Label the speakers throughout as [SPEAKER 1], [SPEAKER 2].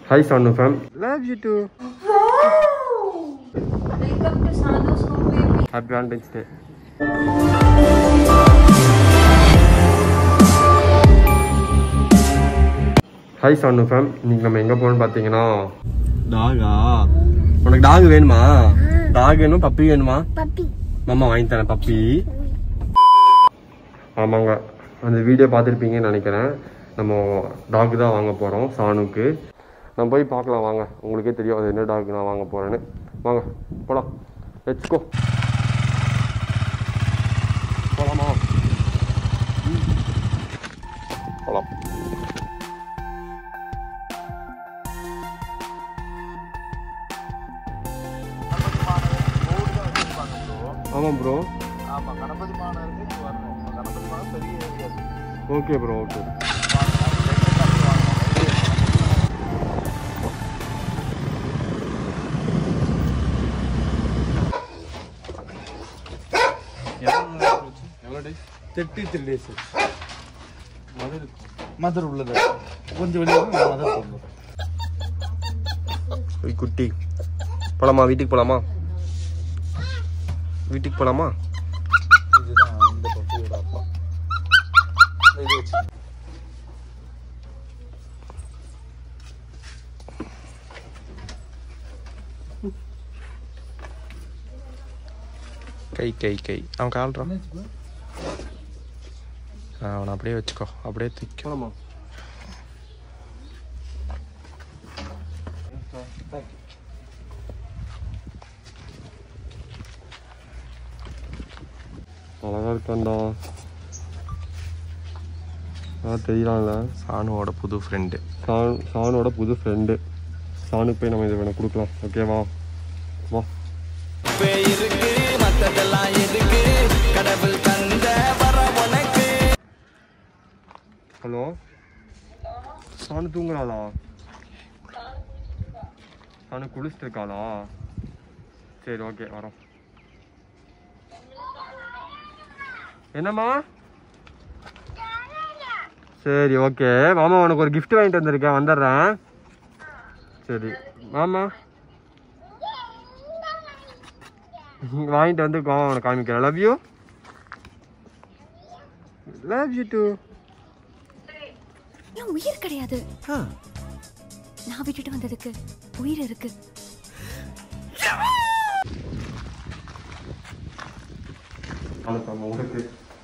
[SPEAKER 1] Hi Sanu fam love you too
[SPEAKER 2] Welcome to Sanu's home baby.
[SPEAKER 1] Happy Valentine's day hi Sanu fam இன்னைக்கு நம்ம எங்கே போகணும்னு பார்த்தீங்கன்னா டாகா உனக்கு டாக் வேணுமா டாக் வேணும் பப்பி வேணுமா
[SPEAKER 3] பப்பி
[SPEAKER 1] மாமா வாங்கி தரேன் பப்பி ஆமாங்க அந்த வீடியோ பார்த்துருப்பீங்கன்னு நினைக்கிறேன் நம்ம டாக் தான் வாங்க போகிறோம் சானுக்கு நம்ம போய் பார்க்கலாம் வாங்க உங்களுக்கே தெரியும் அது என்ன டாக் நான் வாங்க போகிறேன்னு வாங்க போகலாம் லெட்ஸ் கோ போகலாமா போகலாம் ஆமாம் ப்ரோ
[SPEAKER 4] ஆமா கணபதி மாநகருக்கு இங்க வரணும் கணபதி மாநகர் பெரிய area
[SPEAKER 1] okay bro okay thirty three days Madurai
[SPEAKER 4] Madurai உள்ளது கொஞ்சம் வெளியே மதுரை போகணும்
[SPEAKER 1] ஒய் குட்டி போலாமா வீட்டுக்கு போலாமா வீட்டுக்கு போலாமா
[SPEAKER 4] இதுதான் இந்த பப்பியோட அப்பா இது வச்சு
[SPEAKER 5] கை கை கை அவன் கால்றான் அவனை அப்படியே வச்சுக்கோ அப்படியே தூக்கி
[SPEAKER 1] போலாமா அழகா இருக்கான்டா ஆ தெரியலாம்ல
[SPEAKER 5] சானுவோட புது ஃப்ரெண்டு
[SPEAKER 1] சான் சானோட புது ஃப்ரெண்டு சானுக்கு போய் நம்ம இதை வேணா கொடுக்கலாம் ஓகேவா வா ஹலோ சானு தூங்குறாளா சானு குளிச்சுட்டு இருக்காளா சரி ஓகே வரோம் என்னம்மா சரி ஓகே மாமா உனக்கு ஒரு gift வாங்கிட்டு வந்திருக்கேன் வந்துடுறேன் சரி மாமா வாங்கிட்டு வந்து மாமா உனக்கு காமிக்கிறேன் love you love you too
[SPEAKER 2] என் உயிர் கிடையாது நான் விட்டுட்டு வந்ததுக்கு உயிர் இருக்கு
[SPEAKER 1] வணக்கம் உங்களுக்கு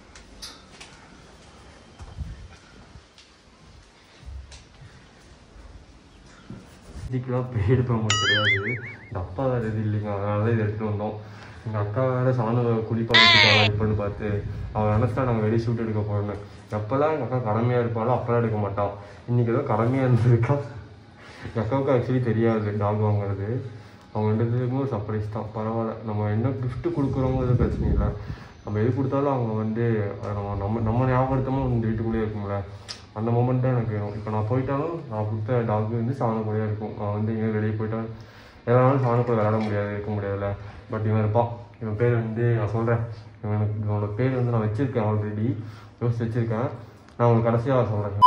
[SPEAKER 1] இதுக்கெல்லாம் பேர் போக தெரியாது இந்த அப்பா வேறு இது இல்லைங்க அதனால தான் இதை எடுத்துகிட்டு வந்தோம் எங்கள் அக்கா வேறு சாண குளிப்பாட்டிருக்காங்க இப்போன்னு பார்த்து அவள் நினச்சா நாங்கள் வெளியே ஷூட் எடுக்க போகிறோன்னு எப்போல்லாம் எங்கள் அக்கா கடமையாக இருப்பாளோ அப்போல்லாம் எடுக்க மாட்டான் இன்றைக்கி ஏதோ கடமையாக இருந்திருக்கா எங்கள் அக்காவுக்கு ஆக்சுவலி தெரியாது டாக் வாங்குறது அவங்க ரெண்டு பேருக்கும் ஒரு சர்ப்ரைஸ் தான் பரவாயில்ல நம்ம என்ன gift கொடுக்குறோங்கிறது பிரச்சனை இல்லை நம்ம எது கொடுத்தாலும் அவங்க வந்து அதை நம்ம நம்ம நம்ம ஞாபகத்தமாக இந்த வீட்டுக்குள்ளேயே இருக்கும்ல அந்த மூமெண்ட் தான் எனக்கு வேணும் இப்போ நான் போயிட்டாலும் நான் கொடுத்த டாக் வந்து சாணக்குள்ளேயே இருக்கும் நான் வந்து எங்கேயும் வெளியே போயிட்டாலும் எல்லா நாளும் சாணக்குள்ள விளையாட முடியாது இருக்க முடியாதுல்ல பட் இவன் இருப்பான் இவன் பேர் வந்து நான் சொல்கிறேன் இவனுக்கு இவனோட பேர் வந்து நான் வச்சுருக்கேன் ஆல்ரெடி யோசிச்சு வச்சுருக்கேன் நான் உங்களுக்கு கடைசியாக சொல்கிறேன்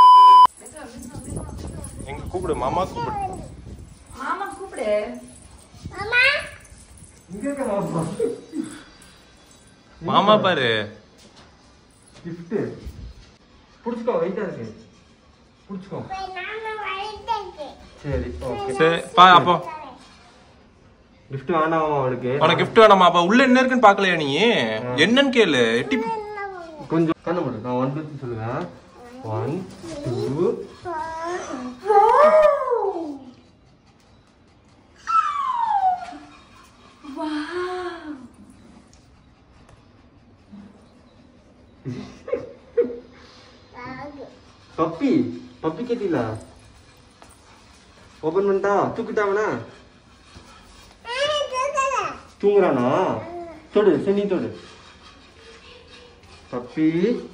[SPEAKER 5] எங்க கூப்பிடு மாமா கூப்பிடு
[SPEAKER 2] மாமா கூப்பிடு
[SPEAKER 1] இங்கே இருக்க மாமா
[SPEAKER 5] மாமா பாரு
[SPEAKER 1] கிஃப்ட்டு பிடிச்சிக்கோ வெயிட்டாக இருக்கு பிடிச்சிக்கோ சரி ஓகே
[SPEAKER 5] சரி பா அப்போ
[SPEAKER 1] கிஃப்ட் வேண்டாமா அவளுக்கு
[SPEAKER 5] உனக்கு gift வேணாமா அப்ப உள்ள என்ன இருக்குன்னு பாக்கலையா நீ என்னன்னு கேளு எட்டி
[SPEAKER 1] கொஞ்சம் கண்ணு மட்டும் நான் ஒன் டூ த்ரீ சொல்லுவேன் ஒன் டூ பப்பி பப்பி கேட்டீங்களா ஓபன் பண்ணிட்டா தூக்கிட்டாவனா தூங்குறானா தொடு சரி நீ தொடு பப்பி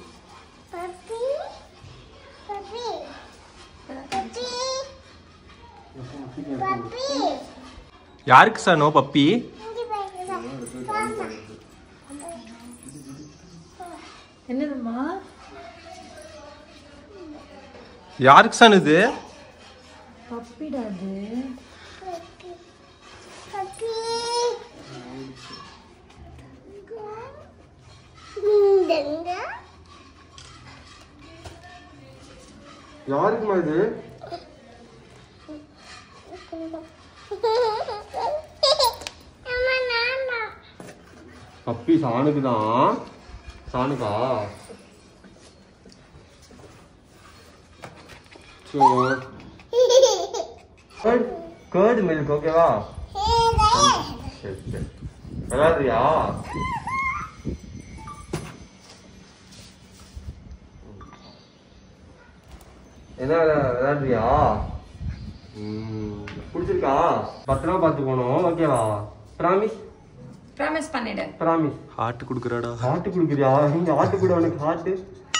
[SPEAKER 5] யாருக்கு சானோ பப்பி
[SPEAKER 2] என்னதுமா
[SPEAKER 5] யாருக்கு சான் இது
[SPEAKER 2] பப்பிடா அது
[SPEAKER 1] யாருக்குமா இது பப்பி சாணுக்கு தான் சாணுக்கா ஸோ கர்ட் கர்ட் மில்க் ஓகேவா சரி சரி விளாடுறியா என்ன விளா- விளையாடுறியா ம், பிடிச்சிருக்கா பத்திரமா பார்த்து போகணும் ஓகேவா ப்ராமிஸ்
[SPEAKER 2] ப்ராமிஸ் பண்ணிடு
[SPEAKER 1] ப்ராமிஸ்
[SPEAKER 5] ஹார்ட் குடுக்குறாடா
[SPEAKER 1] ஹார்ட் கொடுக்குறியா இங்க ஹார்ட் கொடு அவனுக்கு ஹார்ட்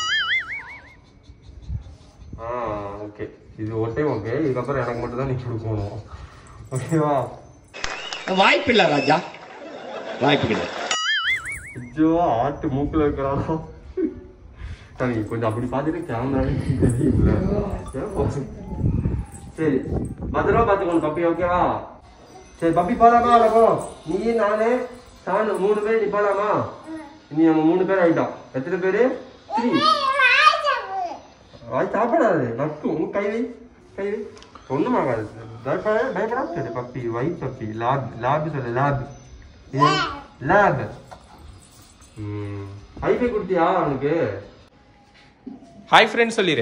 [SPEAKER 1] ஆ ஓகே இது ஒரு டைம் ஓகே இதுக்கப்புறம் எனக்கு மட்டும் தான் நீ கொடுக்கணும் ஓகேவா
[SPEAKER 3] வாய்ப்பில்லை ராஜா வாய்ப்பு கிடையாது
[SPEAKER 1] ஐயோ ஆட்டு மூக்குல இருக்கிறானோ சரி கொஞ்சம் அப்படி பார்த்துட்டு கேமராவே தெரியும்ல ஏன் போச்சு? சரி பத்திரமா பார்த்துக்கணும் பப்பி ஓகேவா சரி பப்பி போலாமா அழகோ நீ நானு சாணு மூணு பேர் நீ போலாமா நீ நம்ம மூணு பேர் ஆயிட்டோம் எத்தனை பேரு த்ரீ வாய் சாப்பிடாது நக்கும் கை வை கை வை ஒண்ணும் ஆகாது பயப்பட பயப்படாம சரி பப்பி ஒயிட் பப்பி லாப் லாப் சொல்லு லாப் லாப் ஐபை கொடுத்தியா அவனுக்கு
[SPEAKER 5] ஹாய் ஃப்ரெண்ட் சொல்லிடு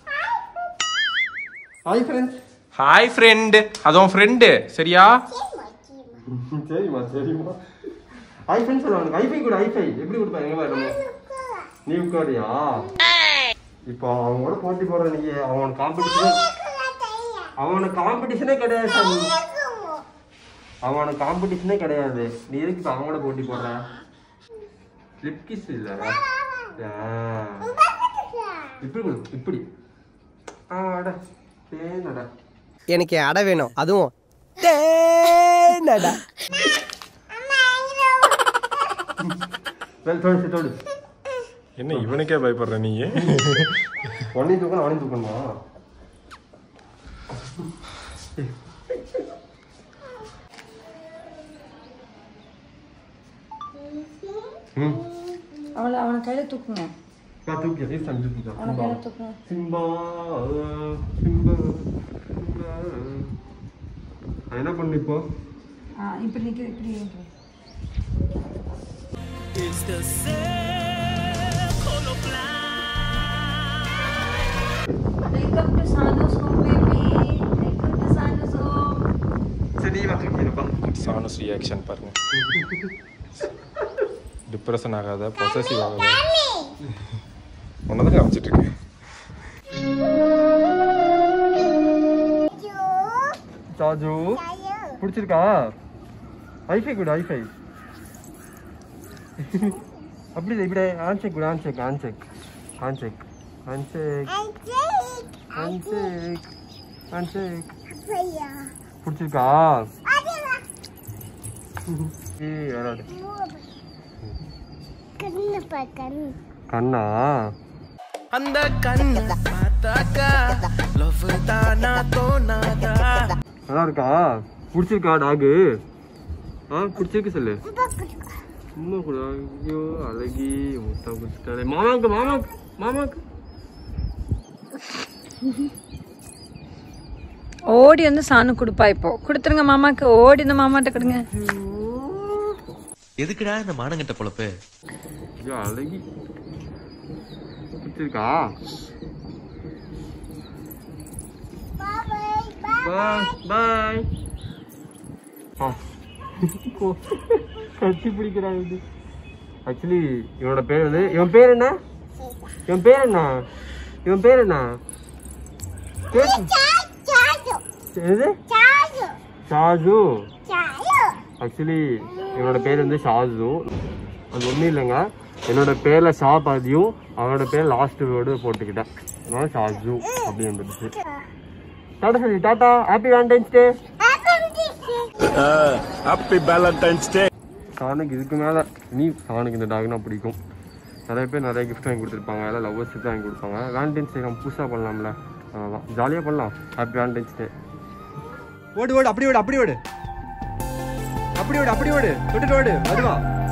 [SPEAKER 1] ஹாய் ஃப்ரெண்ட்ஸ்
[SPEAKER 5] ஹாய் ஃப்ரெண்ட் அதுவும் ஃப்ரெண்டு சரியா
[SPEAKER 1] சரிம்மா சரிம்மா ஐஃபைன்னு சொல்ல அவனுக்கு ஐஃபை கொடு ஐஃபை எப்படி கொடுப்பாங்க எங்க பாரு நீ உட்காரியா இப்போ அவன் கூட போட்டி போடுற நீ அவன் காம்படிஷன் அவனுக்கு காம்படிஷனே கிடையாது சாமி அவனுக்கு காம்படிஷனே கிடையாது நீ எதுக்கு இப்போ அவன் கூட போட்டி போடுற லிப் கிஸ் இல்ல ஆ. இப்படி கொடு இப்படி ஆட தேனடா
[SPEAKER 6] எனக்கு அடை வேணும் அதுவும் தேனடா
[SPEAKER 1] வெல் தோடு தோடு
[SPEAKER 5] என்ன இவனுக்கே பயப்படுற நீ
[SPEAKER 1] உன்னையும் தூக்கணும் அவனையும் தூக்கணுமா ம்
[SPEAKER 2] அவளை அவனை கையில தூக்குங்க
[SPEAKER 1] நான் தூக்கி அதே சஞ்சு
[SPEAKER 2] அவனை கையில தூக்குங்க
[SPEAKER 1] சிம்பா சிம்பா சிம்பா நான் என்ன பண்ணு இப்போ
[SPEAKER 2] ஆ இப்படி நிற்கிது இப்படி நிற்கிது Welcome to Sanu's home, baby. Welcome to Sanu's home.
[SPEAKER 1] சரி நீ வா தூக்கிடுப்பா
[SPEAKER 5] சானஸ் ரியாக்ஷன் பாருங்க டிப்ரெஷன் ஆகாத பொசசிவ் ஆகாத ஒன்னதான் காமிச்சிட்டு இருக்கேன்
[SPEAKER 1] சாஜு பிடிச்சிருக்கா ஐஃபை கொடு ஐஃபை அப்படி இல்லை, இப்படி ஆன்செக் கொடு ஆன்செக் ஆன்செக் ஆன்செக் ஆன்செக் ஆன்செக் ஆன்செக் பிடிச்சிருக்கா ஏய் வராது கண்ணா
[SPEAKER 6] அந்த கண்ணு பார்த்தாக்கா லவ் தானா தோணாதா
[SPEAKER 1] நல்லா இருக்கா பிடிச்சிருக்கா டாகு ஆ பிடிச்சிருக்கு சொல்லு சும்மா கூட ஐயோ அழகி முத்தா பிடிச்சிட்டாலே மாமாக்கு மாமாக்கு மாமாக்கு
[SPEAKER 2] ஓடி வந்து சாணு கொடுப்பா இப்போ கொடுத்துருங்க மாமாக்கு ஓடி வந்து மாமாட்ட கொடுங்க
[SPEAKER 3] எதுக்குடா இந்த மானங்கட்ட பொழப்பு
[SPEAKER 1] ஐயோ அழகி பிடிச்சிருக்கா பாய் பாய் ஆ கட்டி பிடிக்கிறாங்க இது ஆக்சுவலி இவனோட பேர் வந்து இவன் பேர் என்ன இவன் பேர் என்ன இவன் பேர் என்ன பேர் எது ஷாஜு ஆக்சுவலி இவனோட பேர் வந்து ஷாஜு அது ஒன்றும் இல்லைங்க என்னோட பேரில் ஷா பாதியும் அவனோட பேர் லாஸ்ட் வேர்டு போட்டுக்கிட்டேன் அதனால ஷாஜு அப்படி வந்துடுச்சு டாடா சொல்லி டாடா happy Valentine's day
[SPEAKER 3] happy Valentine's day
[SPEAKER 1] சானுக்கு இதுக்கு மேலே நீ சானுக்கு இந்த டாக்னா பிடிக்கும் நிறைய பேர் நிறைய கிஃப்ட் வாங்கி கொடுத்துருப்பாங்க எல்லாம் லவ்வர்ஸுக்கு வாங்கி கொடுப்பாங்க வேலண்டைன்ஸ் டே நம்ம புதுசாக பண்ணலாம்ல அதெல்லாம் ஜாலியாக பண்ணலாம் ஹாப்பி வேலண்டைன்ஸ் டே
[SPEAKER 7] ஓடு ஓடு அப்படி ஓடு அப்படி ஓடு அப்படி ஓடு அப்படி ஓடு தொட்டுட்டு ஓடு வருவா